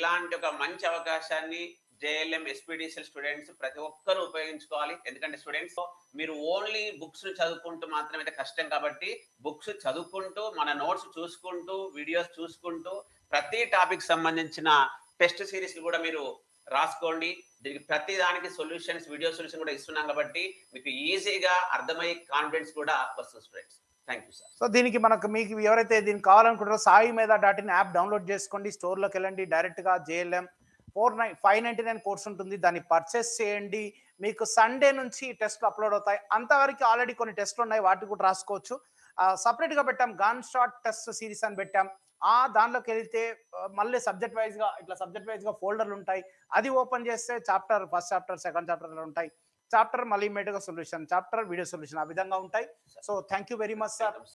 ఇలాంటి ఒక మంచి అవకాశాన్ని జేఎల్ఎం ఎస్పీడిసిఎల్ స్టూడెంట్స్ ప్రతి ఒక్కరూ ఉపయోగించుకోవాలి ఎందుకంటే స్టూడెంట్స్ మీరు ఓన్లీ బుక్స్ చదువుకుంటూ మాత్రమే కష్టం కాబట్టి బుక్స్ చదువుకుంటూ మన నోట్స్ చూసుకుంటూ వీడియోస్ చూసుకుంటూ ప్రతి టాపిక్ సంబంధించిన టెస్ట్ సిరీస్ కూడా మీరు రాసుకోండి దీనికి ప్రతి దానికి సొల్యూషన్స్ వీడియో సొల్యూషన్ కూడా ఇస్తున్నాం కాబట్టి మీకు ఈజీగా అర్థమయ్యే కాన్ఫిడెన్స్ కూడా వస్తుంది students thank you sir so దీనికి మనకు మీకు ఎవరైతే దీనికి కావాలనుకుంటారో సాయి మీద డాట్ ఇన్ యాప్ డౌన్లోడ్ చేసుకోండి స్టోర్లోకి వెళ్ళండి డైరెక్ట్గా JLM four nine five ninety nine course ఉంటుంది దాన్ని పర్చేస్ చేయండి మీకు సండే నుంచి టెస్ట్లు అప్లోడ్ అవుతాయి అంతవరకు ఆల్రెడీ కొన్ని టెస్ట్లు ఉన్నాయి వాటికి కూడా రాసుకోవచ్చు సపరేట్గా పెట్టాం గన్ షాట్ టెస్ట్ సిరీస్ అని పెట్టాం ఆ దానిలోకి వెళ్తే ఆ, మళ్ళీ సబ్జెక్ట్ వైజ్గా ఇట్లా సబ్జెక్ట్ వైజ్గా ఫోల్డర్లు ఉంటాయి అది ఓపెన్ చేస్తే chapter first chapter second chapter ఉంటాయి చాప్టర్ మళ్ళీ ఇమీడియట్గా సొల్యూషన్ చాప్టర్ వీడియో సొల్యూషన్ ఆ విధంగా ఉంటాయి so thank you very much sir